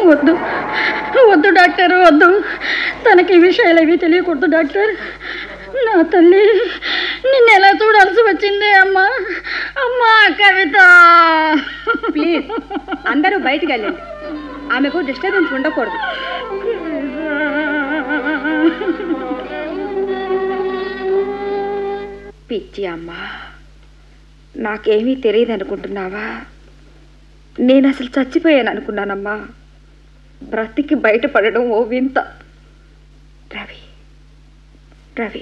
వద్దు వద్దు డాక్టర్ వద్దు తనకి ఈ విషయాలు ఏవి తెలియకూడదు డాక్టర్ నా తల్లి నిన్ను ఎలా చూడాల్సి వచ్చింది అమ్మా అమ్మా కవిత ప్లీజ్ అందరూ బయటికి వెళ్ళండి ఆమెకు డిస్టర్బెన్స్ ఉండకూడదు పిచ్చి అమ్మ నాకేమీ తెలియదు అనుకుంటున్నావా నేను అసలు చచ్చిపోయాను అనుకున్నానమ్మా బ్రతికి బయటపడడం ఓ వింత రవి రవి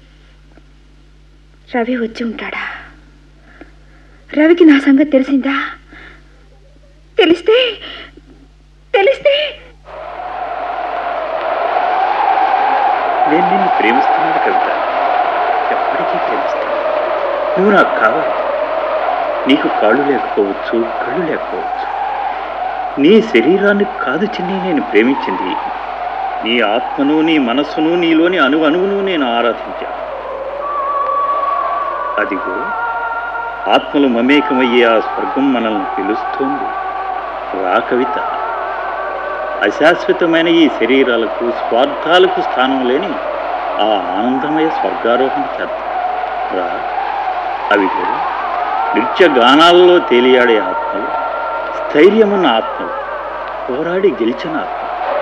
రవి వచ్చి ఉంటాడా రవికి నా సంగతి తెలిసిందా తెలిస్తే తెలిస్తే నేను నిన్ను ప్రేమిస్తున్నాను కవిత ఎప్పటికీ ప్రేమిస్తాను నువ్వు నాకు కావాలి నీకు కాళ్ళు లేకపోవచ్చు కళ్ళు లేకపోవచ్చు నీ శరీరాన్ని కాదు చిన్ని నేను ప్రేమించింది నీ ఆత్మను నీ మనస్సును నీలోని అణు అణువును నేను ఆరాధించాను అదిగో ఆత్మలు మమేకమయ్యే ఆ స్వర్గం మనల్ని పిలుస్తోంది రా కవిత అశాశ్వతమైన ఈ శరీరాలకు స్వార్థాలకు స్థానం లేని ఆ ఆనందమయ స్వర్గారోహణ చేద్దాం రా అవి కూడా నృత్య గానాలలో తేలియాడే ఆత్మలు స్థైర్యమున్న ఆత్మలు పోరాడి గెలిచిన ఆత్మ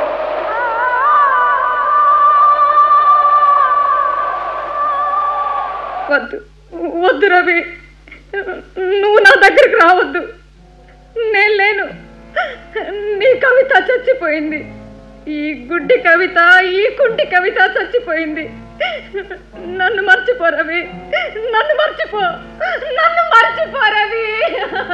వద్దు వద్దు రవి నువ్వు నా దగ్గరికి రావద్దు నేను లేను నీ కవిత చచ్చిపోయింది ఈ గుడ్డి కవిత ఈ కుంటి కవిత చచ్చిపోయింది నన్ను మర్చిపో రవి నన్ను మర్చిపో నన్ను